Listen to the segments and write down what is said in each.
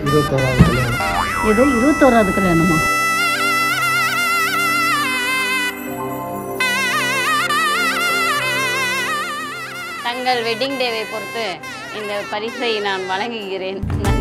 இருபத்தோராவது கல்யாணம் ஏதோ இருபத்தோராது கல்யாணமா தங்கள் வெட்டிங் டேவை பொறுத்து இந்த பரிசை நான் வழங்குகிறேன் நன்றி.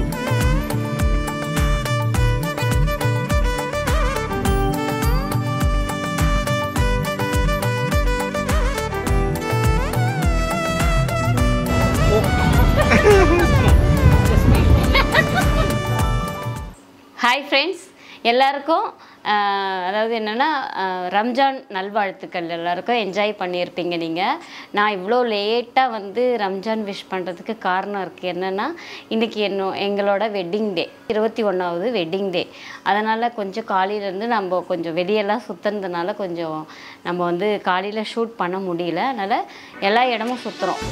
ஹாய் ஃப்ரெண்ட்ஸ் எல்லாருக்கும் ஆஹ், அதாவது என்னென்னா ரம்ஜான் நல்வாழ்த்துக்கள் எல்லாருக்கும் என்ஜாய் பண்ணியிருப்பீங்க நீங்கள் நான் இவ்வளோ லேட்டாக வந்து ரம்ஜான் விஷ் பண்ணுறதுக்கு காரணம் இருக்குது என்னென்னா இன்றைக்கி என்ன எங்களோட வெட்டிங் டே இருபத்தி ஒன்றாவது வெட்டிங் டே அதனால் கொஞ்சம் காலையிலேருந்து நம்ம கொஞ்சம் வெளியெல்லாம் சுற்றுனதுனால கொஞ்சம் நம்ம வந்து காலையில் ஷூட் பண்ண முடியல அதனால் எல்லா இடமும் சுற்றுறோம்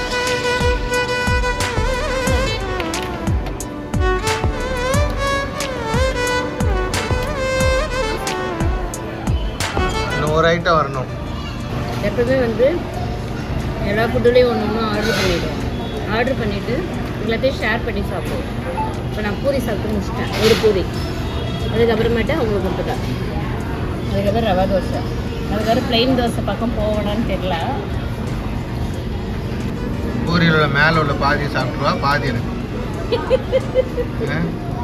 இன்னும் ஒரு ஐட்டம் வரணும் எப்பவுமே வந்து எல்லா ஃபுட்டுலேயும் ஒன்று ஒன்று ஆர்டர் பண்ணிவிடுவோம் ஆர்டர் பண்ணிவிட்டு எல்லாத்தையும் ஷேர் பண்ணி சாப்பிடுவோம் இப்போ நான் பூரி சாப்பிட்டு முடிச்சிட்டேன் ஒரு பூரி அதுக்கப்புறமேட்டு அவங்களுக்கு கொடுத்துட்டேன் அதுக்கப்புறம் ரவா தோசை அதுக்கப்புறம் ப்ளைன் தோசை பக்கம் போகணும்னு தெரியல பூரியில் உள்ள மேலே உள்ள பாதி சாப்பிட்ருவா பாதி எனக்கு ஆ?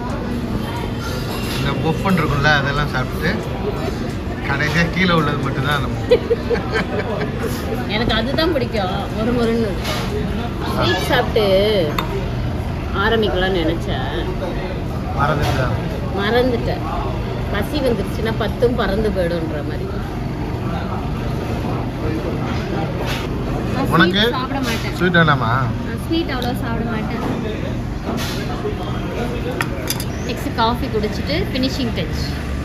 இந்த புஃபன் இருக்கும்ல அதெல்லாம் சாப்பிட்டு கடைசியாக கீழே உள்ளது மட்டும்தான் நம்ம எனக்கு அதுதான் பிடிக்கும் ஒரு முருன்னு ஸ்வீட் சாப்பிட்டு ஆரம்பிக்கலாம்னு நினச்சேன் மறந்துட்டு மறந்துட்டேன் பசி வந்துருச்சுன்னா பத்தும் பறந்து போயிடும்ன்ற மாதிரி உனக்கு சாப்பிட மாட்டேன் ஸ்வீட் வேணாமா நான் ஸ்வீட் அவ்வளோ சாப்பிட மாட்டேன் நெக்ஸ்ட் காஃபி குடிச்சிட்டு ஃபினிஷிங் டச்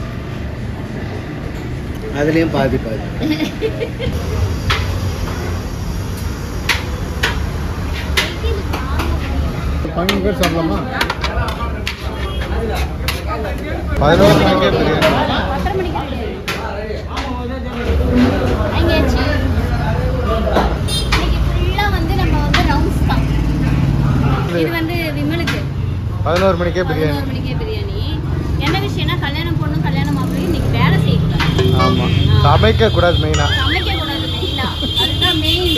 அதுலேயும் பாதி பாதி பன்னெண்டு பேர் சாப்பிடலாமா பதினோரு மணிக்கே பிரியாணி பத்தரை மணிக்கு எங்கேயாச்சு இன்னைக்கு ஃபுல்லாக வந்து நம்ம வந்து ரவுண்ட்ஸ் தான் இது வந்து விமலுக்கு பதினோரு மணிக்கே பிரியாணி பதினோரு மணிக்கே பிரியாணி என்ன விஷயம்னா கல்யாணம் பொண்ணு கல்யாணம் மாப்பிள்ளையும் இன்னைக்கு வேலை செய்யக்கூடாது ஆமாம் சமைக்க கூடாது மெயினாக சமைக்க கூடாது மெயினா அதுதான் மெயின்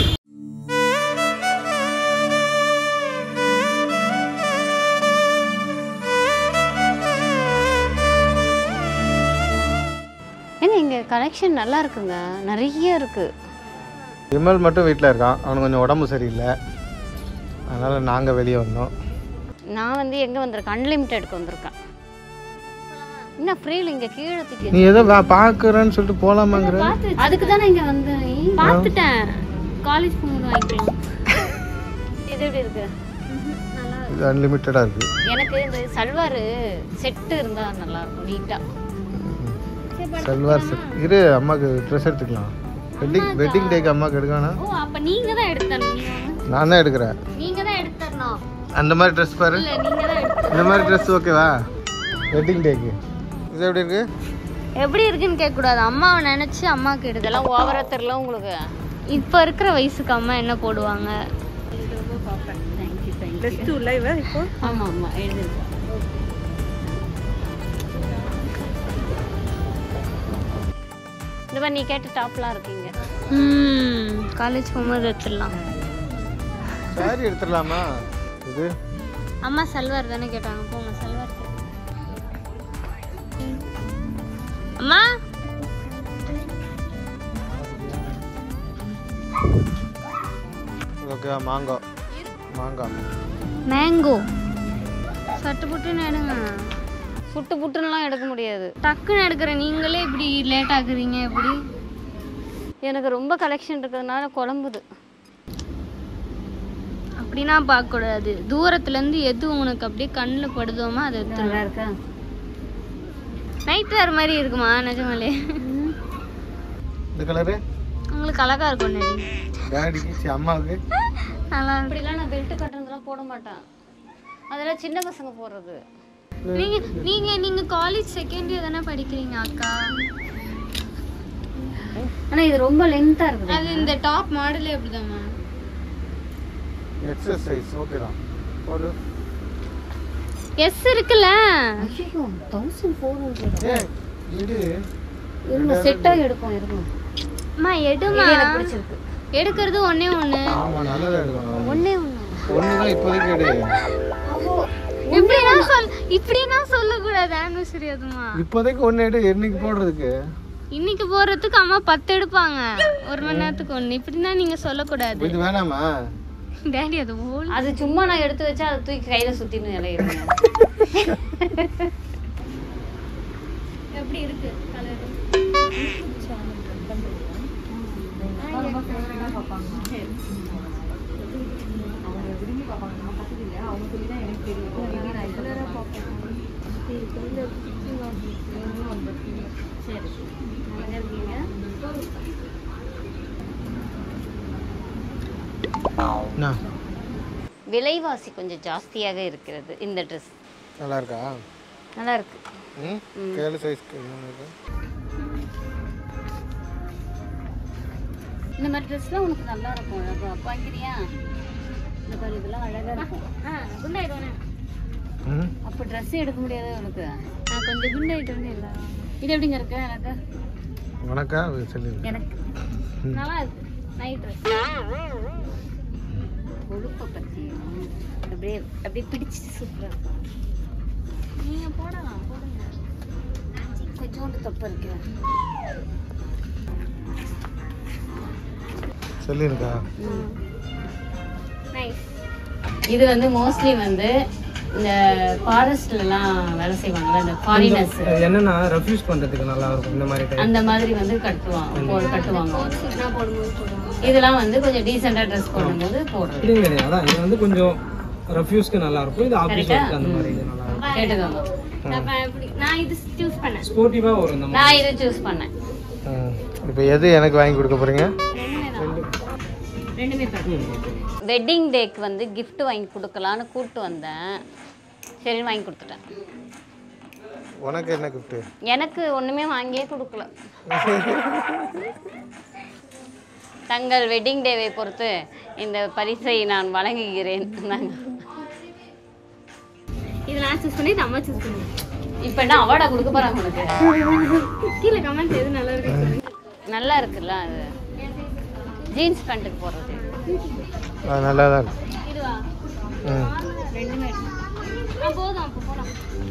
ஏன்னா இங்கே கலெக்ஷன் நல்லா இருக்குங்க நிறைய இருக்கு விமல் மட்டும் வீட்டில் இருக்கான் அவனுக்கு கொஞ்சம் உடம்பு சரியில்லை அதனால் நாங்கள் வெளியே வந்தோம் நான் வந்து எங்கே வந்திருக்கேன் அன்லிமிட்டெடுக்கு வந்திருக்கேன் என்ன ஃப்ரீல இங்கே கீழே தூக்கி நீ ஏதோ வா பார்க்குறேன்னு சொல்லிட்டு போகலாமாங்கிற அதுக்கு தானே இங்கே வந்தேன் பார்த்துட்டேன் காலேஜ் போகும்போது வாங்கிக்கலாம் இது எப்படி இருக்கு இது அன்லிமிட்டடாக இருக்குது எனக்கு இந்த சல்வார் செட்டு இருந்தால் நல்லா இருக்கும் நீட்டாக சல்வார் செட் இரு அம்மாவுக்கு ட்ரெஸ் எடுத்துக்கலாம் வெட்டிங் வெட்டிங் டேக்கு அம்மாவுக்கு எடுக்கணும் ஓ அப்போ நீங்கள் தான் எடுத்தரணும் நான் தான் எடுக்கிறேன் நீங்கள் தான் எடுத்தரணும் அந்த மாதிரி ட்ரெஸ் பாரு இல்லை நீங்கள் தான் எடுத்து இந்த மாதிரி ட்ரெஸ் ஓகேவா வெட்டிங் டேக்கு இது எப்படி இருக்கு எப்படி இருக்குன்னு கேட்கக்கூடாது அம்மாவை நினச்சி அம்மாவுக்கு எடுத்து இதெல்லாம் ஓவரா தெரியல உங்களுக்கு இப்போ இருக்கிற வயசுக்கு அம்மா என்ன போடுவாங்க ப்ளஸ் டூல இவ இப்போ ஆமாம் ஆமாம் எழுதிருக்கோம் இந்த மாதிரி நீ கேட்ட டாப்லாம் இருக்கீங்க ம் காலேஜ் போகும்போது எடுத்துடலாம் சாரி எடுத்துடலாமா இது அம்மா சல்வார் தானே கேட்டாங்க போங்க சல்வார் அம்மா ஓகேவா மாங்காய் மாங்காய் மேங்கோ சட்டு புட்டுன்னு எடுங்க சுட்டு புட்டுன்னுலாம் எடுக்க முடியாது டக்குன்னு எடுக்கிற நீங்களே இப்படி லேட் ஆகுறீங்க எப்படி எனக்கு ரொம்ப கலெக்ஷன் இருக்கிறதுனால குழம்புது அப்படின்னா பார்க்கக்கூடாது தூரத்துலேருந்து எது உனக்கு அப்படியே கண்ணில் படுதோமோ அது நல்லா இருக்கா நைட் வேறு மாதிரி இருக்குமா நிஜமாலே இந்த கலரு உங்களுக்கு அழகா இருக்கும் நடி டேடிக்கு சரி, அம்மாவுக்கு நல்லா இப்படிலாம் நான் பெல்ட் கட்டுறதுலாம் போட மாட்டேன் அதெல்லாம் சின்ன பசங்க போடுறது நீங்க நீங்க நீங்க காலேஜ் செகண்ட் இயர் தானே படிக்கிறீங்க அக்கா ஆனா இது ரொம்ப லென்த்தா இருக்குது அது இந்த டாப் மாடலே அப்படிதாம்மா எக்ஸசைஸ் ஓகே தான் போடு எஸ் இருக்குல்ல தௌசண்ட் ஃபோர் ஹண்ட்ரட் ஏய், இடு இருங்க செட்டாக எடுப்போம் இருக்கும் அம்மா எடுமா இது எனக்கு பிடிச்சிருக்கு எடுக்கிறது ஒண்ணே ஒண்ணு ஆமா நல்லதா எடுக்கணும் ஒண்ணே ஒண்ணு ஒண்ணுதான் இப்போதைக்கு எடு இப்படிலாம் சொல் இப்படிலாம் சொல்லக்கூடாது ஆனிவர்சரி அதுமா இப்போதைக்கு ஒண்ணு எடு என்னைக்கு போடுறதுக்கு இன்னைக்கு போறதுக்கு அம்மா பத்து எடுப்பாங்க ஒரு மணி நேரத்துக்கு ஒண்ணு இப்படிதான் நீங்க சொல்லக்கூடாது இது வேணாமா டேடி அது ஓல் அது சும்மா நான் எடுத்து வச்சா அதை தூக்கி கையில சுத்தின்னு இலையிருங்க எப்படி இருக்கு கலர் என்ன விலைவாசி கொஞ்சம் ஜாஸ்தியாக இருக்கிறது இந்த ட்ரெஸ் நல்லா இருக்கா நல்லா இருக்கு ம் கேளு சைஸ்க்கு இந்த மாதிரி ட்ரெஸ்லாம் உனக்கு நல்லா இருக்கும் அழகா வாங்கிக்கிறியா இந்த மாதிரி இதெல்லாம் அழகா இருக்கும் குண்டாயிடுவானே ம் அப்போ ட்ரெஸ் எடுக்க முடியாது உனக்கு நான் கொஞ்சம் குண்டாயிட்டோன்னு இல்லை இது எப்படிங்க இருக்கு எனக்கு வணக்கா சொல்லி எனக்கு நல்லா இருக்கு நைட் ட்ரெஸ் கொழுப்பை பற்றி அப்படியே அப்படியே பிடிச்சிட்டு சூப்பராக இருக்கும் நீங்க போடலாம் போடுங்க கொஞ்சோண்டு தப்பு இருக்கிறேன் சொல்லியிருக்கா நைஸ் இது வந்து மோஸ்ட்லி வந்து இந்த ஃபாரஸ்ட்லலாம் வேலை செய்வாங்கல்ல இந்த ஃபாரினர்ஸ் என்னன்னா ரெஃப்யூஸ் பண்றதுக்கு நல்லா இருக்கும் இந்த மாதிரி டைம் அந்த மாதிரி வந்து கட்டுவாங்க போ- கட்டுவாங்க நான் போடும்போது போடுவாங்க இதெல்லாம் வந்து கொஞ்சம் டீசெண்டாக ட்ரெஸ் போடும்போது போடுறது இப்படியும் கிடையாது அதான் இது வந்து கொஞ்சம் ரெஃப்யூஸ்க்கு நல்லா இருக்கும் இது ஆஃபீஸ் ஒர்க் அந்த மாதிரி இது நல்லா இருக்கும் கேட்டுக்கோங்க நான் எப்படி நான் இது சூஸ் பண்ணேன் ஸ்போர்ட்டிவா வரும் இந்த மாதிரி நான் இதை சூஸ் பண்ணேன் ம் இப்போ எது எனக்கு வாங்கி கொடுக்க போறீங்க ரெண்டுமே வெட்டிங் டேக்கு வந்து gift வாங்கி கொடுக்கலான்னு கூப்பிட்டு வந்தேன் சரின்னு வாங்கி கொடுத்துட்டேன் உனக்கு என்ன கிஃப்ட்டு எனக்கு ஒன்றுமே வாங்கியே கொடுக்கல தங்கள் வெட்டிங் டேவை பொறுத்து இந்த பரிசை நான் வழங்குகிறேன் நாங்க. இது நான் சூஸ் பண்ணி இது அம்மா சூஸ் பண்ணி இப்போ என்ன அவார்டா கொடுக்க போறாங்க உனக்கு கீழே கமெண்ட் எது நல்லா இருக்கு சொல்லுங்க. நல்லா இருக்குல்ல அது ஜீன்ஸ் பேண்ட்டுக்கு போடுறது அது நல்லா தான் இருக்கு இதுவா ம் ரெண்டுமே இருக்கு. ஆ போதும் அப்போ போலாம்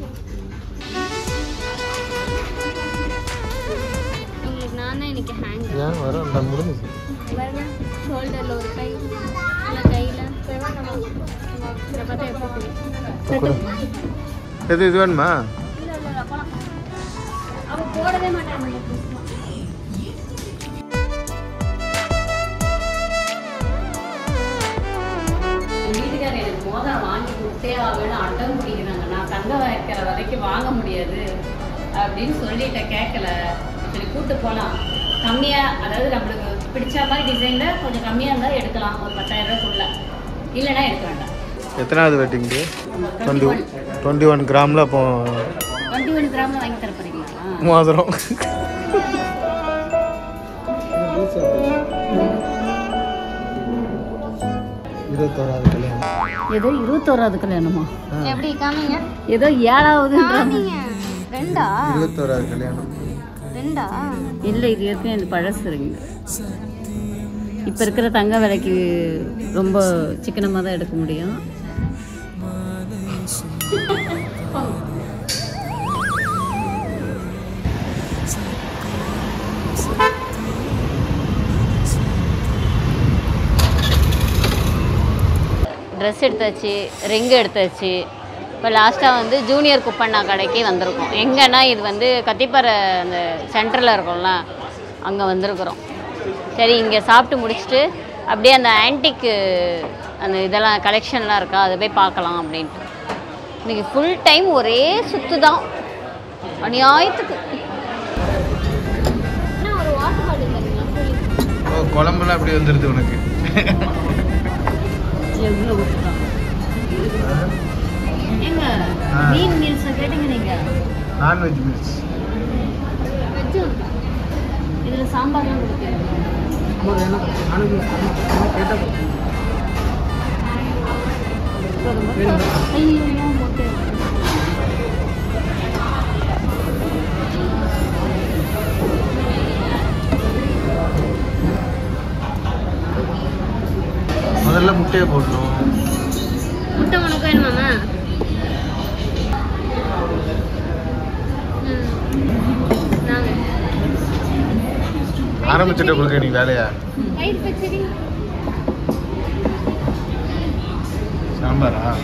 உங்களுக்கு நான் தான் இன்னைக்கு ஹேண்ட் ஏன் வரும் அந்த முடிஞ்சுச்சு பாருங்க ஷோல்டர்ல ஒரு கை இல்லை கையில் இதை பார்த்தா எப்படி தெரியும் கொடு. எது இது வேணுமா இல்லை இல்லை போலாம் அவள் போடவே மாட்டாங்க என் வீட்டுக்காரர் எனக்கு மோதிரம் வாங்கி கொடுத்தே ஆகணும் அடம் பிடிக்கிறாங்க நான் தங்க வைக்கிற வரைக்கும் வாங்க முடியாது அப்படின்னு சொல்லிட்ட கேட்கல சரி கூட்டு போகலாம் கம்மியாக அதாவது நம்மளுக்கு பிடிச்ச மாதிரி டிசைனில் கொஞ்சம் கம்மியாக இருந்தால் எடுக்கலாம் ஒரு பத்தாயிரம் ரூபாய்க்குள்ள இல்லைன்னா எடுக்க வேண்டாம் எத்தனாவது wedding day twenty twenty one கிராமில் அப்போ டுவெண்ட்டி ஒன் கிராமில் வாங்கி தர போறீங்களா மோதிரம் இருபத்தோராது கல்யாணம் ஏதோ இருபத்தோராது கல்யாணமா எப்படி காமிங்க ஏதோ ஏழாவது காமிங்க ரெண்டா இருபத்தோராது கல்யாணம் ரெண்டா இல்லை இது ஏற்கனவே இது பழசு இருக்குங்க இப்போ இருக்கிற தங்க விலைக்கு ரொம்ப சிக்கனமாக தான் எடுக்க முடியும் ட்ரெஸ் எடுத்தாச்சு ரிங் எடுத்தாச்சு இப்போ லாஸ்ட்டாக வந்து ஜூனியர் குப்பண்ணா கடைக்கு வந்திருக்கோம் எங்கன்னா இது வந்து கத்திப்பாறை அந்த சென்டரில் இருக்கும்ல அங்கே வந்திருக்கிறோம் சரி இங்கே சாப்பிட்டு முடிச்சுட்டு அப்படியே அந்த ஆன்டிக்கு அந்த இதெல்லாம் கலெக்ஷன்லாம் இருக்கா அதை போய் பார்க்கலாம் அப்படின்ட்டு இன்னைக்கு ஃபுல் டைம் ஒரே சுத்து தான் அநியாயத்துக்கு அண்ணா ஒரு வாட்டர் பாட்டில் தருங்களா கூலிங் ஓ குழம்புலாம் அப்படி வந்துடுது உனக்கு எவ்வளோ ஊற்றுறாங்க எங்க ஆ. மீன் மீல்ஸை கேட்டீங்க நீங்கள் நான்வெஜ் மீல்ஸ் வெஜ்ஜு இருக்கா இதில் சாம்பார்லாம் கொடுக்குறீங்க ஐயோ மொட்டை முட்டையை போடணும் முட்டை உனக்கு வேணுமாம்மா ம் நாங்க ஆரம்பிச்சுட்டு கொடுக்க நீ வேலையா தயிர் பச்சடி சாம்பாரா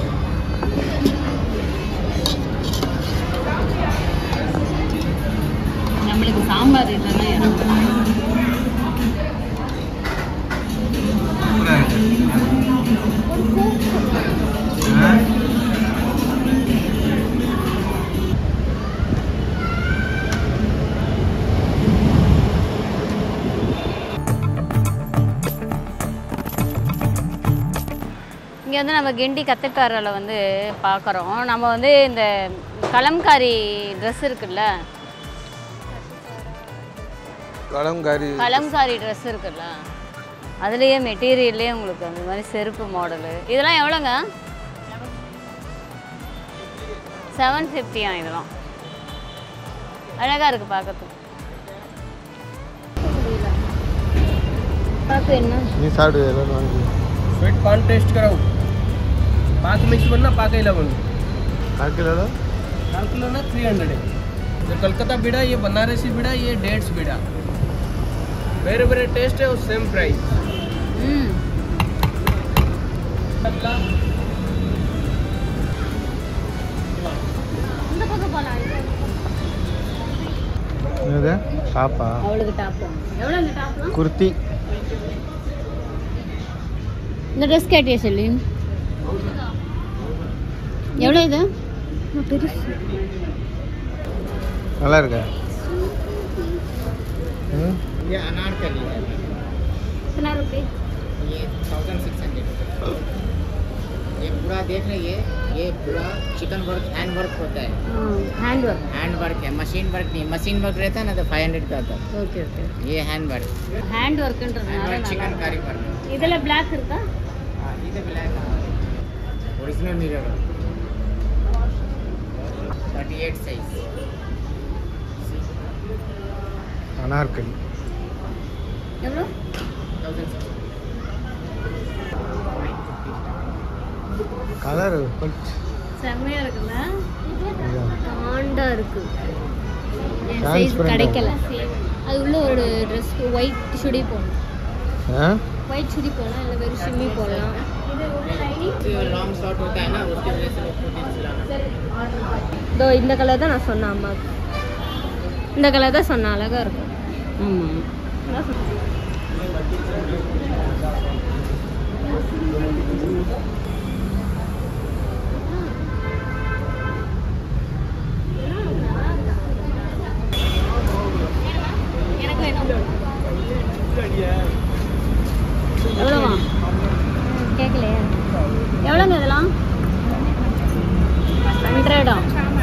நம்மளுக்கு சாம்பார் இல்லைன்னா இறங்கும் இங்கே வந்து நம்ம கிண்டி கத்திரிக்காரில் வந்து பார்க்குறோம் நம்ம வந்து இந்த கலம்காரி ட்ரெஸ் இருக்குல்ல கலம்காரி கலம்காரி ட்ரெஸ் இருக்குல்ல அதுலேயே மெட்டீரியல்லே உங்களுக்கு அந்த மாதிரி செருப்பு மாடலு இதெல்லாம் எவ்வளோங்க செவன் ஃபிஃப்டியா இதெல்லாம் அழகாக இருக்குது பார்க்கறதுக்கு பார்க்க என்ன நீ சாப்பிடு எல்லாரும் வாங்கி स्वीट कॉर्न टेस्ट कराओ पाक मिक्स बनना पाक इला बन கால் கிலோல काल किलो ना थ्री हंड्रेड है ये कलकत्ता बीड़ा ये बनारसी बीड़ा ये डेट्स बीड़ा ಬೇರೆ ಬೇರೆ ಟೇಸ್ಟ್ ಸೇಮ್ ಪ್ರೈಸ್ ம் இந்த பக்கம் போகலாம் என்னது டாப்பா அவளுக்கு டாப் எவ்வளோ இந்த டாப்லாம் குர்த்தி இந்த ட்ரெஸ் கேட்டியா சொல்லி எவ்வளோ இது பெருசு நல்லா இருக்கா ம் ये अनारकली है कितना रुपये ये थाउजेंड सिक्स हंड्रेड ये पूरा देख रही है ये पूरा चिकन वर्क हैंड वर्क होता है ஹேண்ட் ஒர்க் हैंड वर्क है मशीन वर्क नहीं मशीन वर्क रहता है ना तो फाइव हंड्रेड का आता है ஓகே ஓகே ये हैंड वर्क ஹேண்ட் हैंड ஒர்க்குன்றதுனால वर्क நல்லா चिकन कारी वर्क இதில் பிளாக் இருக்கா हाँ ये black original mirror thirty eight size Anarkali எவ்வளோ थाउजेंड கலர் செம்மையாக இருக்குல்ல காண்டா இருக்கு என் size கிடைக்கல. அது உள்ள ஒரு ட்ரெஸ் ஒயிட் சுடி போடணும் ஆ ஒயிட் சுடி போடலாம் இல்லை வெறும் ஷிம்மி போடலாம் लॉन्ग शॉट होता है ना उसकी वजह से लोग प्रोटीन सिलाना இதோ இந்த கலர் தான் நான் சொன்னேன் அம்மாவுக்கு இந்த கலர் தான் சொன்னேன் அழகா இருக்கும் ஆமாம் அதான் சொன்னேன். எனக்கு வேணும் எவ்வளோவா கேட்கலையே எவ்வளோங்க இதெல்லாம் ஹண்ட்ரடா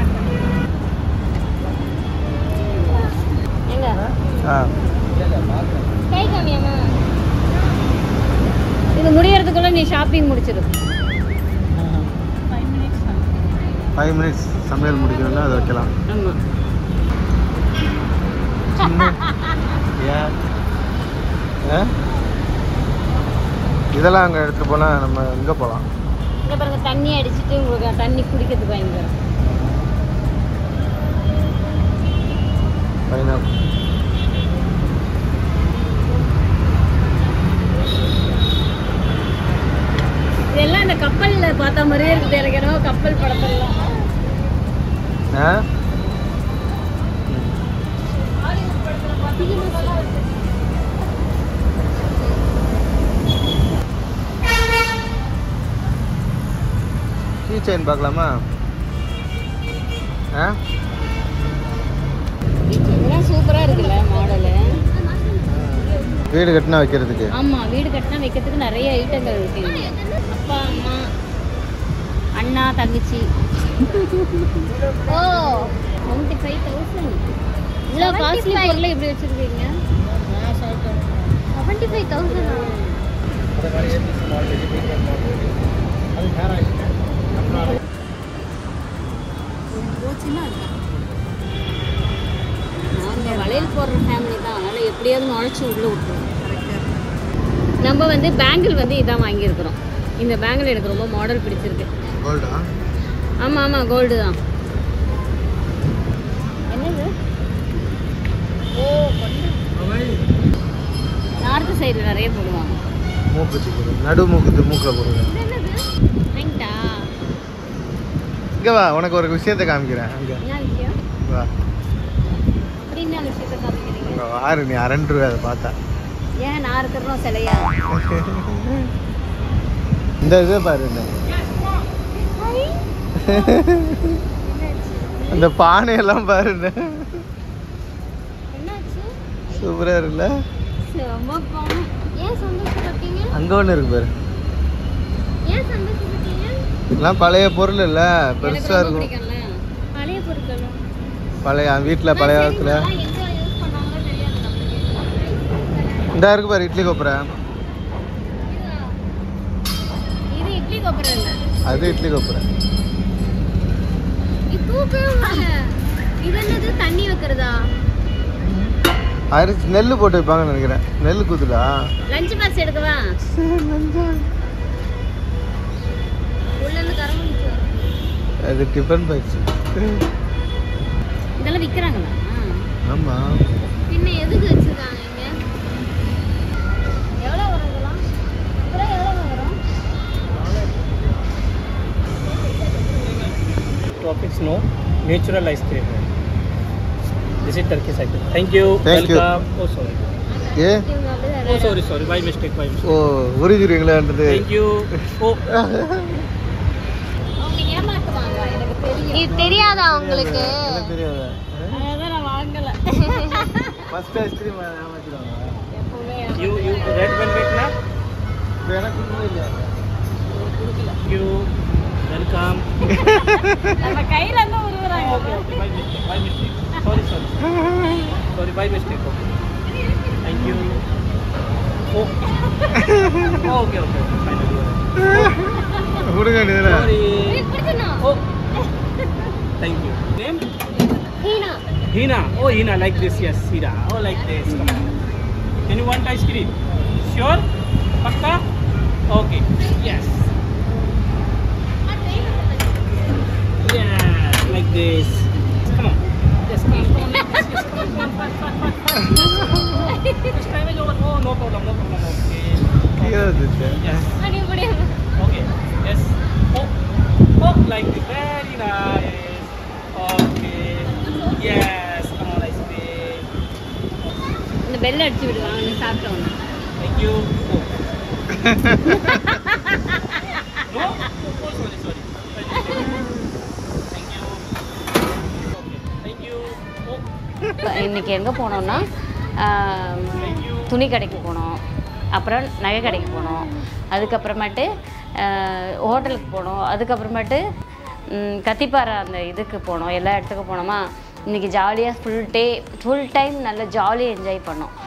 எங்க ஆ கை காமியாமா இது முடியறதுக்குள்ள நீ ஷாப்பிங் முடிச்சிரு ஃபைவ் மினிட்ஸ் சமையல் முடிக்கணும்னா அதை வைக்கலாம் ஆமாம் ஏன் ஆ? இதெல்லாம் அங்கே எடுத்துகிட்டு போனால் நம்ம எங்கே போகலாம் இங்கே பாருங்க தண்ணி அடிச்சிட்டு உங்களுக்கு தண்ணி குடிக்கிறதுக்கு வாங்கி தரேன் பைனாப்பிள் இதெல்லாம் இந்த கப்பலில் பார்த்த மாதிரியே இருக்குது எனக்கு என்னவோ கப்பல் படத்துலலாம் ஆ கீ செயின் பார்க்கலாமா ஆ இதெல்லாம் சூப்பராக இருக்குல்ல மாடலு வீடு கட்டினா வைக்கிறதுக்கு ஆமாம் வீடு கட்டினா வைக்கிறதுக்கு நிறைய ஐட்டங்கள் இருக்கு இங்க. அப்பா அம்மா அண்ணா தங்கச்சி ஓ டுவெண்ட்டி ஃபைவ் தௌசண்ட் இவ்வளோ காஸ்ட்லி பொருளை எப்படி வச்சுருக்கீங்க செவன்ட்டி ஃபைவ் தௌசண்ட் நாங்கள் வளையல் போடுற ஃபேமிலி தான் அதனால் எப்படியாவது நுழைச்சி உள்ளே விட்டுருவோம் நம்ம வந்து பேங்கிள் வந்து இதான் வாங்கியிருக்கிறோம் இந்த பேங்கில் எனக்கு ரொம்ப மாடல் பிடிச்சிருக்கு கோல்டா ஆமாம் ஆமாம் கோல்டு தான் என்னது ஓ நார்த்து சைடில் நிறைய போடுவாங்க மூக்குத்தி போடு நடு மூக்குத்தி மூக்கில் போடுங்க இது என்னது வாங்கிட்டா இங்கே வா உனக்கு ஒரு விஷயத்தை காமிக்கிறேன் அங்கே என்ன விஷயம் வா அப்படி என்ன விஷயத்தை காமிக்கிறீங்க இங்க வாரு நீ அரண்டுருவே அதை பார்த்தா ஏன் நான் இருக்கிறோம் சிலையா இந்த இதை பாரு இந்த அந்த பானையெல்லாம் பாரு இந்த என்னாச்சு சூப்பராக இருக்குல்ல செம்ம பாவம் ஏன் சந்தோஷப்பட்டீங்க அங்கே ஒன்று இருக்கு பாரு ஏன் சந்தோஷப்பட்டீங்க இதெல்லாம் பழைய பொருள் இல்லை பெருசாக எனக்கு ரொம்ப இருக்கும் பிடிக்கும்ல பழைய பொருட்கள் பழைய வீட்டில் பழைய காலத்தில் எங்க யூஸ் பண்ணாங்களோ தெரியாது நம்மளுக்கு இந்த இருக்கு பாரு இட்லி கொப்பரை இது இட்லி கொப்பரை இல்லை அது இட்லி கொப்பரை இது தூக்கவே முடியல இது என்னது தண்ணி வைக்கிறதா அரிசி நெல் போட்டு வைப்பாங்கன்னு நினைக்கிறேன் நெல் குத்துடா லஞ்ச் பாக்ஸ் எடுக்கவா உள்ள இருந்து கரம்பு அது டிஃபன் பாக்ஸ் இதெல்லாம் விற்கிறாங்களா ஆமாம் பின்ன எதுக்கு வச்சிருக்காங்க இங்க எவ்வளோ வரும் இதெல்லாம் இதெல்லாம் எவ்வளோ வரும் टॉपिक्स नो नेचुरल आइसक्रीम है this is Turkish ice cream thank you Thank you. Welcome oh sorry ஏ இவங்க அப்படிதான் oh sorry sorry by mistake by ஓ உறிஞ்சிருவீங்களான்றது थैंक यू ओ அவங்க ஏமாத்துவாங்க எனக்கு தெரியும் இது தெரியாதா உங்களுக்கு எனக்கு தெரியாதா அதான் நான் வாங்கல ஃபர்ஸ்ட் ஐஸ்கிரீம் ஏமாத்திடுவாங்க यू यू रेड वेलवेट ना இப்போ எனக்கு ஒன்றும் இல்லை थैंक यू वेलकम நம்ம கையில இருந்து உருவுறாங்க okay okay by mistake by mistake sorry sorry sorry by mistake okay thank you oh okay okay finally கொடுங்க வேண்டியதுதானே सॉरी பிடிச்சணும் oh thank you name Hina Hina. Oh, Hina, like this, yes, Hina. Oh, like this. Come on. Can you want ice cream? Sure? Pakka? Okay. Yes. Yeah, like this. Come on. Yes, come on, come on, like this. Yes, come on, come on, fast, fast, fast, fast. This time is over. Oh, no problem, no problem. Okay. கீழே வந்துச்சு Yes. அடி இப்படி Okay. Yes. Oh, oh, like this. Very nice. Okay. Yes. Come on, ice cream. இந்த bell அடிச்சு விடுவாங்க நீ சாப்பிட்டவங்க Thank you. Oh. no? Oh, sorry, sorry. Thank you. Okay. Thank you. Oh, இன்னைக்கு எங்கே போனோம்னா ஆம், துணி கடைக்கு போனோம் அப்புறம் நகை கடைக்கு போனோம் அதுக்கப்புறமேட்டு ஆஹ், ஹோட்டலுக்கு போனோம் அதுக்கப்புறமேட்டு ம், கத்திப்பாறை அந்த இதுக்கு போனோம் எல்லா இடத்துக்கும் போனோமா இன்றைக்கி ஜாலியாக ஃபுல் டே ஃபுல் டைம் நல்லா ஜாலியாக என்ஜாய் பண்ணோம்